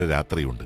രാത്രിയുണ്ട്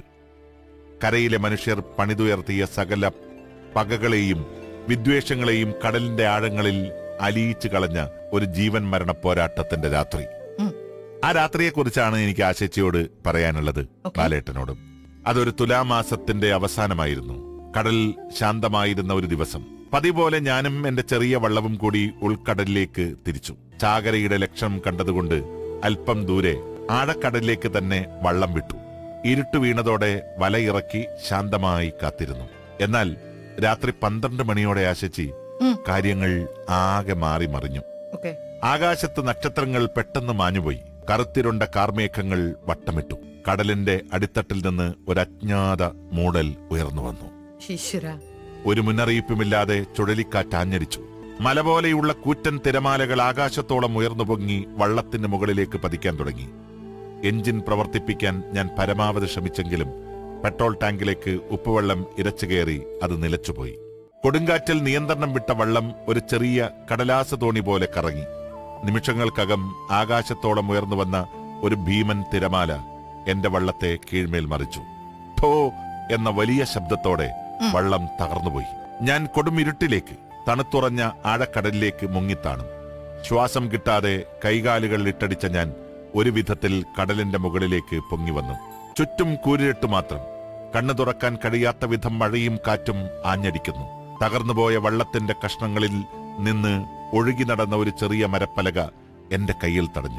കരയിലെ മനുഷ്യർ പണിതുയർത്തിയ സകല പകകളെയും വിദ്വേഷങ്ങളെയും കടലിന്റെ ആഴങ്ങളിൽ അലിയിച്ചു കളഞ്ഞ ഒരു ജീവൻ മരണ പോരാട്ടത്തിന്റെ രാത്രി ഉം. ആ രാത്രിയെക്കുറിച്ചാണ് എനിക്ക് ആശച്ചിയോട് പറയാനുള്ളത് Okay. ബാലേട്ടനോടും അതൊരു തുലാമാസത്തിന്റെ അവസാനമായിരുന്നു കടൽ ശാന്തമായിരുന്ന ഒരു ദിവസം പതിപോലെ ഞാനും എന്റെ ചെറിയ വള്ളവും കൂടി ഉൾക്കടലിലേക്ക് തിരിച്ചു ചാകരയുടെ ലക്ഷണം കണ്ടതുകൊണ്ട് അല്പം ദൂരെ ആഴക്കടലിലേക്ക് തന്നെ വള്ളം വിട്ടു ഇരുട്ട് വീണതോടെ വലയിറക്കി ശാന്തമായി കാത്തിരുന്നു എന്നാൽ രാത്രി പന്ത്രണ്ട് മണിയോടെ ആശിച്ച് ഉം. കാര്യങ്ങൾ ആകെ മാറി മറിഞ്ഞു ഓക്കെ ആകാശത്ത് നക്ഷത്രങ്ങൾ പെട്ടെന്ന് മാഞ്ഞുപോയി കറുത്തിരുണ്ട കാർമേഘങ്ങൾ വട്ടമിട്ടു കടലിന്റെ അടിത്തട്ടിൽ നിന്ന് ഒരു അജ്ഞാത മൂടൽ ഉയർന്നു വന്നു ഈശ്വര ഒരു മുന്നറിയിപ്പുമില്ലാതെ ചുഴലിക്കാറ്റ് ആഞ്ഞടിച്ചു മല പോലെയുള്ള കൂറ്റൻ തിരമാലകൾ ആകാശത്തോളം ഉയർന്നു പൊങ്ങി വള്ളത്തിന് മുകളിലേക്ക് പതിക്കാൻ തുടങ്ങി എഞ്ചിൻ പ്രവർത്തിപ്പിക്കാൻ ഞാൻ പരമാവധി ശ്രമിച്ചെങ്കിലും പെട്രോൾ ടാങ്കിലേക്ക് ഉപ്പുവെള്ളം ഇരച്ചു കയറി അത് നിലച്ചുപോയി കൊടുങ്കാറ്റിൽ നിയന്ത്രണം വിട്ട വള്ളം ഒരു ചെറിയ കടലാസ തോണി പോലെ കറങ്ങി നിമിഷങ്ങൾക്കകം ആകാശത്തോളം ഉയർന്നു വന്ന ഒരു ഭീമൻ തിരമാല എന്റെ വള്ളത്തെ കീഴ്മേൽ മറിച്ചു ഠോ എന്ന വലിയ ശബ്ദത്തോടെ ഉം. വള്ളം തകർന്നുപോയി ഞാൻ കൊടുമിരുട്ടിലേക്ക് തണുത്തുറഞ്ഞ ആഴക്കടലിലേക്ക് മുങ്ങിത്താണു ശ്വാസം കിട്ടാതെ കൈകാലുകൾ ഇട്ടടിച്ച ഞാൻ ഒരു വിധത്തിൽ കടലിന്റെ മുകളിലേക്ക് പൊങ്ങി വന്നു ചുറ്റും കൂരിരുട്ട് മാത്രം കണ്ണു തുറക്കാൻ കഴിയാത്ത വിധം മഴയും കാറ്റും ആഞ്ഞടിക്കുന്നു തകർന്നുപോയ വള്ളത്തിന്റെ കഷ്ണങ്ങളിൽ നിന്ന് ഒഴുകി നടന്ന ഒരു ചെറിയ മരപ്പലക എന്റെ കയ്യിൽ തടഞ്ഞു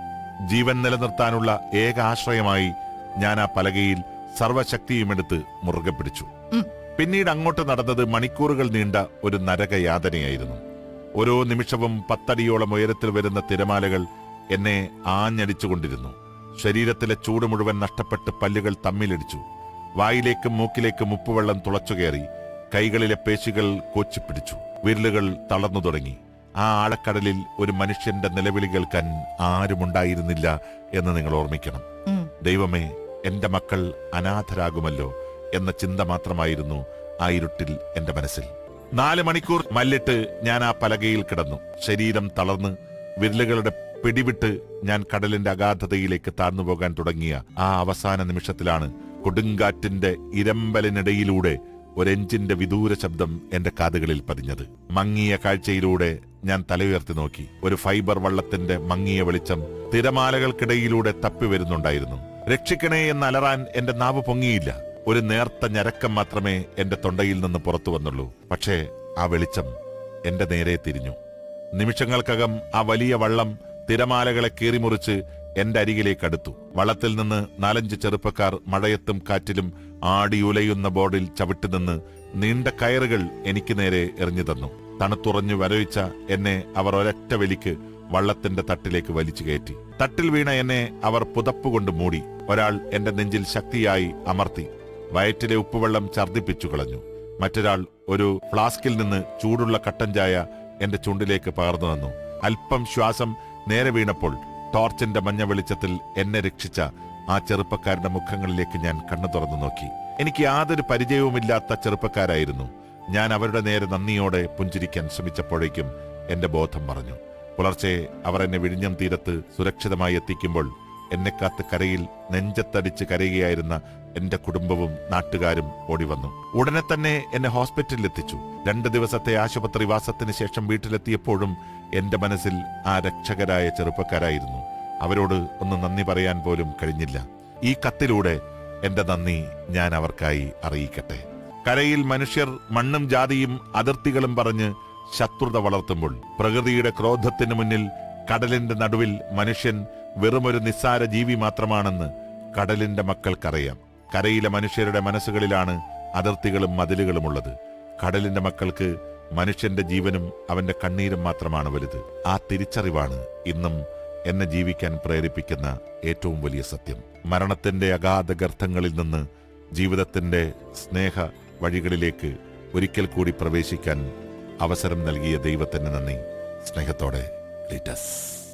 ജീവൻ നിലനിർത്താനുള്ള ഏക ആശ്രയമായി ഞാൻ ആ പലകയിൽ സർവശക്തിയുമെടുത്ത് മുറുകെ പിടിച്ചു ഉം. പിന്നീട് അങ്ങോട്ട് നടന്നത് മണിക്കൂറുകൾ നീണ്ട ഒരു നരകയാതനയായിരുന്നു ഓരോ നിമിഷവും പത്തടിയോളം ഉയരത്തിൽ വരുന്ന തിരമാലകൾ എന്നെ ആഞ്ഞടിച്ചുകൊണ്ടിരുന്നു ശരീരത്തിലെ ചൂട് മുഴുവൻ നഷ്ടപ്പെട്ട് പല്ലുകൾ തമ്മിലടിച്ചു വായിലേക്കും മൂക്കിലേക്കും ഉപ്പുവെള്ളം തുളച്ചുകയറി കൈകളിലെ പേശികൾ കോച്ചിപ്പിടിച്ചു വിരലുകൾ തളർന്നു തുടങ്ങി ആ ആഴക്കടലിൽ ഒരു മനുഷ്യന്റെ നിലവിളി കേൾക്കാൻ ആരുമുണ്ടായിരുന്നില്ല എന്ന് നിങ്ങൾ ഓർമ്മിക്കണം ഉം. ദൈവമേ എന്റെ മക്കൾ അനാഥരാകുമല്ലോ എന്ന ചിന്ത മാത്രമായിരുന്നു ആ ഇരുട്ടിൽ എന്റെ മനസ്സിൽ നാല് മണിക്കൂർ മല്ലിട്ട് ഞാൻ ആ പലകയിൽ കിടന്നു ശരീരം തളർന്ന് വിരലുകളുടെ പിടിവിട്ട് ഞാൻ കടലിന്റെ അഗാധതയിലേക്ക് താഴ്ന്നു പോകാൻ തുടങ്ങിയ ആ അവസാന നിമിഷത്തിലാണ് കൊടുങ്കാറ്റിന്റെ ഇരമ്പലിനിടയിലൂടെ ഒരു എഞ്ചിന്റെ വിദൂര ശബ്ദം എന്റെ കാതുകളിൽ പതിഞ്ഞത് മങ്ങിയ കാഴ്ചയിലൂടെ ഞാൻ തലയുയർത്തി നോക്കി ഒരു ഫൈബർ വള്ളത്തിന്റെ മങ്ങിയ വെളിച്ചം തിരമാലകൾക്കിടയിലൂടെ തപ്പി വരുന്നുണ്ടായിരുന്നു രക്ഷിക്കണേ എന്ന് അലറാൻ എന്റെ നാവ് പൊങ്ങിയില്ല ഒരു നേർത്ത ഞരക്കം മാത്രമേ എന്റെ തൊണ്ടയിൽ നിന്ന് പുറത്തു വന്നുള്ളൂ പക്ഷേ ആ വെളിച്ചം എന്റെ നേരെ തിരിഞ്ഞു നിമിഷങ്ങൾക്കകം ആ വലിയ വള്ളം തിരമാലകളെ കീറിമുറിച്ച് എന്റെ അരികിലേക്ക് അടുത്തു വള്ളത്തിൽ നിന്ന് നാലഞ്ച് ചെറുപ്പക്കാർ മഴയത്തും കാറ്റിലും ആടിയുലയുന്ന ബോർഡിൽ ചവിട്ടി നിന്ന് നീണ്ട കയറുകൾ എനിക്ക് നേരെ എറിഞ്ഞു തന്നു തണുത്തുറഞ്ഞു വരവിച്ച എന്നെ അവർ ഒരൊറ്റ വലിക്ക് വള്ളത്തിന്റെ തട്ടിലേക്ക് വലിച്ചു കയറ്റി തട്ടിൽ വീണ എന്നെ അവർ പുതപ്പുകൊണ്ട് മൂടി ഒരാൾ എന്റെ നെഞ്ചിൽ ശക്തിയായി അമർത്തി വയറ്റിലെ ഉപ്പുവെള്ളം ഛർദ്ദിപ്പിച്ചു കളഞ്ഞു മറ്റൊരാൾ ഒരു ഫ്ലാസ്കിൽ നിന്ന് ചൂടുള്ള കട്ടൻ ചായ എന്റെ ചുണ്ടിലേക്ക് പകർന്നു തന്നു അല്പം ശ്വാസം നേരെ വീണപ്പോൾ ടോർച്ചിന്റെ മഞ്ഞ വെളിച്ചത്തിൽ എന്നെ രക്ഷിച്ച ആ ചെറുപ്പക്കാരുടെ മുഖങ്ങളിലേക്ക് ഞാൻ കണ്ണു തുറന്നു നോക്കി എനിക്ക് യാതൊരു പരിചയവുമില്ലാത്ത ചെറുപ്പക്കാരായിരുന്നു ഞാൻ അവരുടെ നേരെ നന്ദിയോടെ പുഞ്ചിരിക്കാൻ ശ്രമിച്ചപ്പോഴേക്കും എന്റെ ബോധം പറഞ്ഞു പുലർച്ചെ അവർ എന്നെ വിഴിഞ്ഞം തീരത്ത് സുരക്ഷിതമായി എത്തിക്കുമ്പോൾ എന്നെ കാത്ത് കരയിൽ നെഞ്ചത്തടിച്ച് കരയുകയായിരുന്ന എന്റെ കുടുംബവും നാട്ടുകാരും ഓടി വന്നു ഉടനെ തന്നെ എന്നെ ഹോസ്പിറ്റലിൽ എത്തിച്ചു രണ്ട് ദിവസത്തെ ആശുപത്രി വാസത്തിന് ശേഷം വീട്ടിലെത്തിയപ്പോഴും എന്റെ മനസ്സിൽ ആ രക്ഷകരായ ചെറുപ്പക്കാരായിരുന്നു അവരോട് ഒന്ന് നന്ദി പറയാൻ പോലും കഴിഞ്ഞില്ല ഈ കത്തിലൂടെ എന്റെ നന്ദി ഞാൻ അവർക്കായി അറിയിക്കട്ടെ കരയിൽ മനുഷ്യർ മണ്ണും ജാതിയും അതിർത്തികളും പറഞ്ഞ് ശത്രുത വളർത്തുമ്പോൾ പ്രകൃതിയുടെ ക്രോധത്തിന് മുന്നിൽ കടലിന്റെ നടുവിൽ മനുഷ്യൻ വെറുമൊരു നിസ്സാര ജീവി മാത്രമാണെന്ന് കടലിന്റെ മക്കൾക്കറിയാം കരയിലെ മനുഷ്യരുടെ മനസ്സുകളിലാണ് അതിർത്തികളും മതിലുകളുമുള്ളത് കടലിന്റെ മക്കൾക്ക് മനുഷ്യന്റെ ജീവനും അവന്റെ കണ്ണീരും മാത്രമാണ് വലുത് ആ തിരിച്ചറിവാണ് ഇന്നും എന്നെ ജീവിക്കാൻ പ്രേരിപ്പിക്കുന്ന ഏറ്റവും വലിയ സത്യം മരണത്തിന്റെ അഗാധ ഗർത്തങ്ങളിൽ നിന്ന് ജീവിതത്തിന്റെ സ്നേഹ വഴികളിലേക്ക് ഒരിക്കൽ കൂടി പ്രവേശിക്കാൻ അവസരം നൽകിയ ദൈവത്തിന് നന്ദി സ്നേഹത്തോടെ ലീറ്റസ്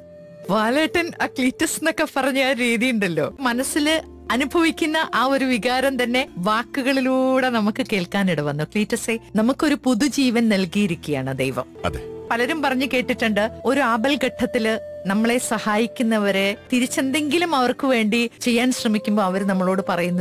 വാലേട്ടൻ ആ ക്ലീറ്റസ് എന്നൊക്കെ പറഞ്ഞ ആ രീതി ഉണ്ടല്ലോ മനസ്സില് അനുഭവിക്കുന്ന ആ ഒരു വികാരം തന്നെ വാക്കുകളിലൂടെ നമുക്ക് കേൾക്കാനിട വന്നു ക്ലീറ്റസെ നമുക്കൊരു പുതുജീവൻ നൽകിയിരിക്കുകയാണ് ദൈവം അതെ പലരും പറഞ്ഞു കേട്ടിട്ടുണ്ട് ഒരു ആപൽഘട്ടത്തില് നമ്മളെ സഹായിക്കുന്നവരെ തിരിച്ചെന്തെങ്കിലും അവർക്ക് വേണ്ടി ചെയ്യാൻ ശ്രമിക്കുമ്പോൾ അവർ നമ്മളോട് പറയുന്ന